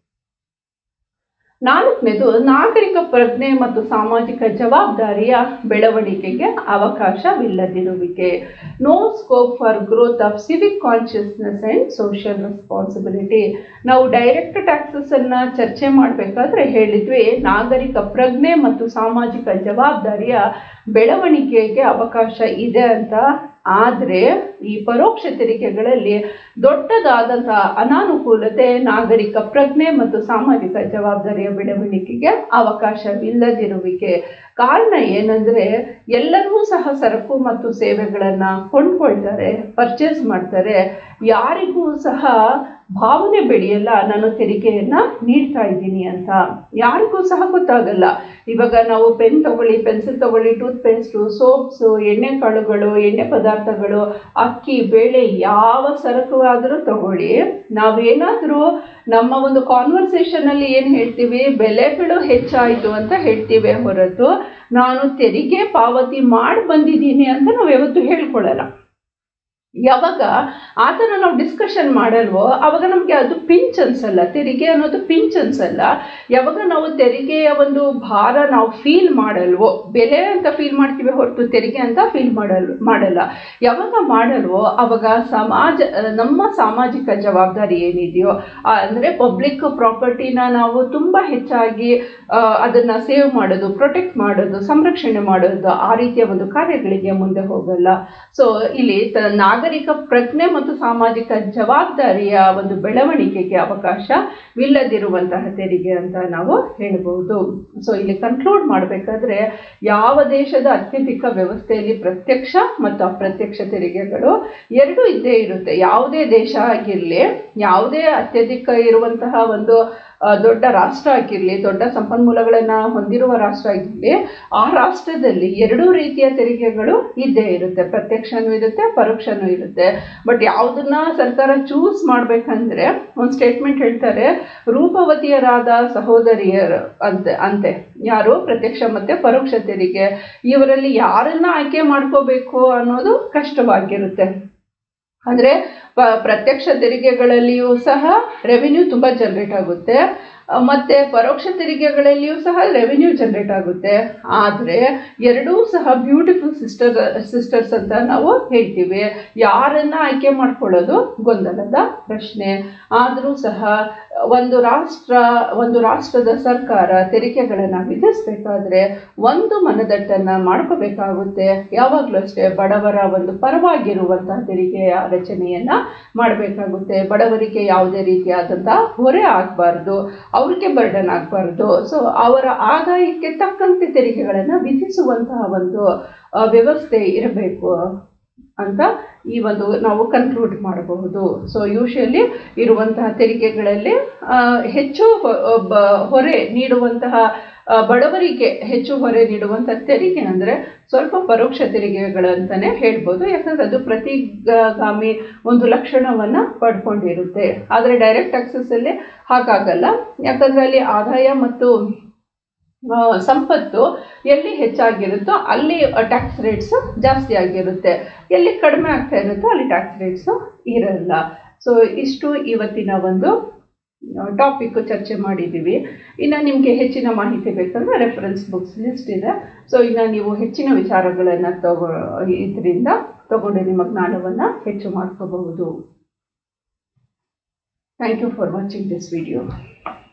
ನಾಲ್ಕನೇದು ನಾಗರಿಕ ಪ್ರಜ್ಞೆ ಮತ್ತು ಸಾಮಾಜಿಕ ಜವಾಬ್ದಾರಿಯ ಬೆಳವಣಿಗೆಗೆ ಅವಕಾಶವಿಲ್ಲದಿರುವಿಕೆ no scope for growth of civic consciousness and social responsibility ನಾವು ಡೈರೆಕ್ಟ್ ಟ್ಯಾಕ್ಸಸನ್ನು ಚರ್ಚೆ ಮಾಡಬೇಕಾದ್ರೆ ಹೇಳಿದ್ವಿ ನಾಗರಿಕ ಪ್ರಜ್ಞೆ ಮತ್ತು ಸಾಮಾಜಿಕ ಜವಾಬ್ದಾರಿಯ ಬೆಳವಣಿಗೆಗೆ ಅವಕಾಶ ಇದೆ ಅಂತ ಆದರೆ ಈ ಪರೋಕ್ಷ ತೆರಿಗೆಗಳಲ್ಲಿ ದೊಡ್ಡದಾದಂತಹ ಅನಾನುಕೂಲತೆ ನಾಗರಿಕ ಪ್ರಜ್ಞೆ ಮತ್ತು ಸಾಮಾಜಿಕ ಜವಾಬ್ದಾರಿಯ ಬೆಳವಣಿಗೆಗೆ ಅವಕಾಶವಿಲ್ಲದಿರುವಿಕೆ ಕಾರಣ ಏನಂದ್ರೆ ಎಲ್ಲರೂ ಸಹ ಸರಕು ಮತ್ತು ಸೇವೆಗಳನ್ನು ಕೊಂಡ್ಕೊಳ್ತಾರೆ ಪರ್ಚೇಸ್ ಮಾಡ್ತಾರೆ ಯಾರಿಗೂ ಸಹ ಭಾವನೆ ಬೆಳೆಯಲ್ಲ ನಾನು ತೆರಿಗೆಯನ್ನ ನೀಡ್ತಾ ಇದ್ದೀನಿ ಅಂತ ಯಾರಿಗೂ ಸಹ ಗೊತ್ತಾಗಲ್ಲ ಇವಾಗ ನಾವು ಪೆನ್ ತಗೊಳ್ಳಿ ಪೆನ್ಸಿಲ್ ತಗೊಳ್ಳಿ ಟೂತ್ ಪೇಸ್ಟು ಸೋಪ್ಸು ಎಣ್ಣೆ ಕಾಳುಗಳು ಎಣ್ಣೆ ಪದಾರ್ಥಗಳು ಅಕ್ಕಿ ಬೇಳೆ ಯಾವ ಸರಕು ಆದರೂ ತಗೊಳ್ಳಿ ನಾವೇನಾದರೂ ನಮ್ಮ ಒಂದು ಕಾನ್ವರ್ಸೇಷನ್ ಅಲ್ಲಿ ಏನು ಹೇಳ್ತೀವಿ ಬೆಲೆಗಳು ಹೆಚ್ಚಾಯಿತು ಅಂತ ಹೇಳ್ತೀವಿ ಹೊರತು ನಾನು ತೆರಿಗೆ ಪಾವತಿ ಮಾಡಿ ಬಂದಿದ್ದೀನಿ ಅಂತ ನಾವು ಯಾವತ್ತೂ ಹೇಳ್ಕೊಳ್ಳಲ್ಲ ಯಾವಾಗ ಆ ಥರ ನಾವು ಡಿಸ್ಕಷನ್ ಮಾಡಲ್ವೋ ಅವಾಗ ನಮಗೆ ಅದು ಪಿಂಚ್ ಅನ್ಸಲ್ಲ ತೆರಿಗೆ ಅನ್ನೋದು ಪಿಂಚ್ ಅನ್ಸಲ್ಲ ಯಾವಾಗ ನಾವು ತೆರಿಗೆಯ ಒಂದು ಭಾರ ನಾವು ಫೀಲ್ ಮಾಡಲ್ವೋ ಬೆಲೆ ಅಂತ ಫೀಲ್ ಮಾಡ್ತೀವಿ ಹೊರತು ತೆರಿಗೆ ಅಂತ ಫೀಲ್ ಮಾಡಲ್ ಮಾಡಲ್ಲ ಯಾವಾಗ ಮಾಡಲ್ವೋ ಅವಾಗ ಸಮಾಜ ನಮ್ಮ ಸಾಮಾಜಿಕ ಜವಾಬ್ದಾರಿ ಏನಿದೆಯೋ ಅಂದರೆ ಪಬ್ಲಿಕ್ ಪ್ರಾಪರ್ಟಿನ ನಾವು ತುಂಬ ಹೆಚ್ಚಾಗಿ ಅದನ್ನು ಸೇವ್ ಮಾಡೋದು ಪ್ರೊಟೆಕ್ಟ್ ಮಾಡೋದು ಸಂರಕ್ಷಣೆ ಮಾಡೋದು ಆ ರೀತಿಯ ಒಂದು ಕಾರ್ಯಗಳಿಗೆ ಮುಂದೆ ಹೋಗಲ್ಲ ಸೊ ಇಲ್ಲಿ ತ ನಾಗರಿಕ ಪ್ರಜ್ಞೆ ಮತ್ತು ಸಾಮಾಜಿಕ ಜವಾಬ್ದಾರಿಯ ಒಂದು ಬೆಳವಣಿಗೆಗೆ ಅವಕಾಶವಿಲ್ಲದಿರುವಂತಹ ತೆರಿಗೆ ಅಂತ ನಾವು ಹೇಳ್ಬೋದು ಸೊ ಇಲ್ಲಿ ಕನ್ಕ್ಲೂಡ್ ಮಾಡಬೇಕಾದ್ರೆ ಯಾವ ದೇಶದ ಅತ್ಯಧಿಕ ವ್ಯವಸ್ಥೆಯಲ್ಲಿ ಪ್ರತ್ಯಕ್ಷ ಮತ್ತು ಅಪ್ರತ್ಯಕ್ಷ ತೆರಿಗೆಗಳು ಎರಡೂ ಇದ್ದೇ ಇರುತ್ತೆ ಯಾವುದೇ ದೇಶ ಆಗಿರಲಿ ಯಾವುದೇ ಅತ್ಯಧಿಕ ಇರುವಂತಹ ಒಂದು ದೊಡ್ಡ ರಾಷ್ಟ್ರ ಆಗಿರಲಿ ದೊಡ್ಡ ಸಂಪನ್ಮೂಲಗಳನ್ನು ಹೊಂದಿರುವ ರಾಷ್ಟ್ರ ಆಗಿರಲಿ ಆ ರಾಷ್ಟ್ರದಲ್ಲಿ ಎರಡೂ ರೀತಿಯ ತೆರಿಗೆಗಳು ಇದ್ದೇ ಇರುತ್ತೆ ಪ್ರತ್ಯಕ್ಷನೂ ಇರುತ್ತೆ ಪರೋಕ್ಷನೂ ಇರುತ್ತೆ ಬಟ್ ಯಾವುದನ್ನ ಸರ್ಕಾರ ಚೂಸ್ ಮಾಡಬೇಕಂದ್ರೆ ಒಂದು ಸ್ಟೇಟ್ಮೆಂಟ್ ಹೇಳ್ತಾರೆ ರೂಪವತಿಯರಾದ ಸಹೋದರಿಯರು ಅಂತೆ ಅಂತೆ ಯಾರು ಪ್ರತ್ಯಕ್ಷ ಮತ್ತು ಪರೋಕ್ಷ ತೆರಿಗೆ ಇವರಲ್ಲಿ ಯಾರನ್ನ ಆಯ್ಕೆ ಮಾಡ್ಕೋಬೇಕು ಅನ್ನೋದು ಕಷ್ಟವಾಗಿರುತ್ತೆ ಅಂದರೆ ಪ ಪ್ರತ್ಯಕ್ಷ ತೆರಿಗೆಗಳಲ್ಲಿಯೂ ಸಹ ರೆವಿನ್ಯೂ ತುಂಬ ಜನ್ರೇಟ್ ಆಗುತ್ತೆ ಮತ್ತು ಪರೋಕ್ಷ ತೆರಿಗೆಗಳಲ್ಲಿಯೂ ಸಹ ರೆವಿನ್ಯೂ ಜನ್ರೇಟ್ ಆಗುತ್ತೆ ಆದರೆ ಎರಡೂ ಸಹ ಬ್ಯೂಟಿಫುಲ್ ಸಿಸ್ಟರ್ ಸಿಸ್ಟರ್ಸ್ ಅಂತ ನಾವು ಹೇಳ್ತೀವಿ ಯಾರನ್ನು ಆಯ್ಕೆ ಮಾಡ್ಕೊಳ್ಳೋದು ಗೊಂದಲದ ಪ್ರಶ್ನೆ ಆದರೂ ಸಹ ಒಂದು ರಾಷ್ಟ್ರ ಒಂದು ರಾಷ್ಟ್ರದ ಸರ್ಕಾರ ತೆರಿಗೆಗಳನ್ನು ವಿಧಿಸಬೇಕಾದ್ರೆ ಒಂದು ಮನದಟ್ಟನ್ನು ಮಾಡ್ಕೋಬೇಕಾಗುತ್ತೆ ಯಾವಾಗಲೂ ಅಷ್ಟೇ ಬಡವರ ಒಂದು ಪರವಾಗಿರುವಂತಹ ತೆರಿಗೆಯ ರಚನೆಯನ್ನು ಮಾಡಬೇಕಾಗುತ್ತೆ ಬಡವರಿಗೆ ಯಾವುದೇ ರೀತಿಯಾದಂಥ ಹೊರೆ ಆಗಬಾರ್ದು ಅವ್ರಿಗೆ ಬರ್ಡನ್ ಆಗಬಾರ್ದು ಸೊ ಅವರ ಆದಾಯಕ್ಕೆ ತಕ್ಕಂತೆ ತೆರಿಗೆಗಳನ್ನು ವಿಧಿಸುವಂತಹ ಒಂದು ವ್ಯವಸ್ಥೆ ಇರಬೇಕು ಅಂತ ಈ ಒಂದು ನಾವು ಕನ್ಕ್ಲೂಡ್ ಮಾಡಬಹುದು ಸೊ ಯೂಶಲಿ ಇರುವಂತಹ ತೆರಿಗೆಗಳಲ್ಲಿ ಹೆಚ್ಚು ಹೊರೆ ನೀಡುವಂತಹ ಬಡವರಿಗೆ ಹೆಚ್ಚು ಹೊರೆ ನೀಡುವಂಥ ತೆರಿಗೆ ಅಂದರೆ ಸ್ವಲ್ಪ ಪರೋಕ್ಷ ತೆರಿಗೆಗಳಂತಲೇ ಹೇಳ್ಬೋದು ಯಾಕಂದರೆ ಅದು ಪ್ರತಿಗಾಮಿ ಒಂದು ಲಕ್ಷಣವನ್ನು ಪಡ್ಕೊಂಡಿರುತ್ತೆ ಆದರೆ ಡೈರೆಕ್ಟ್ ಟ್ಯಾಕ್ಸಸ್ಸಲ್ಲಿ ಹಾಗಾಗಲ್ಲ ಯಾಕಂದರೆ ಅಲ್ಲಿ ಆದಾಯ ಮತ್ತು ಸಂಪತ್ತು ಎಲ್ಲಿ ಹೆಚ್ಚಾಗಿರುತ್ತೋ ಅಲ್ಲಿ ಟ್ಯಾಕ್ಸ್ ರೇಟ್ಸು ಜಾಸ್ತಿ ಆಗಿರುತ್ತೆ ಎಲ್ಲಿ ಕಡಿಮೆ ಆಗ್ತಾ ಇರುತ್ತೋ ಅಲ್ಲಿ ಟ್ಯಾಕ್ಸ್ ರೇಟ್ಸು ಇರಲ್ಲ ಸೊ ಇಷ್ಟು ಇವತ್ತಿನ ಒಂದು ಟಾಪಿಕ್ ಚರ್ಚೆ ಮಾಡಿದ್ದೀವಿ ಇನ್ನು ನಿಮಗೆ ಹೆಚ್ಚಿನ ಮಾಹಿತಿ ಬೇಕಂದ್ರೆ ರೆಫರೆನ್ಸ್ ಬುಕ್ಸ್ ಲಿಸ್ಟ್ ಇದೆ ಸೊ ಇನ್ನು ನೀವು ಹೆಚ್ಚಿನ ವಿಚಾರಗಳನ್ನು ತಗೋ ಇದರಿಂದ ತಗೊಂಡು ನಿಮ್ಮ ಜ್ಞಾನವನ್ನು ಹೆಚ್ಚು ಮಾಡ್ಕೋಬಹುದು thank you for watching this video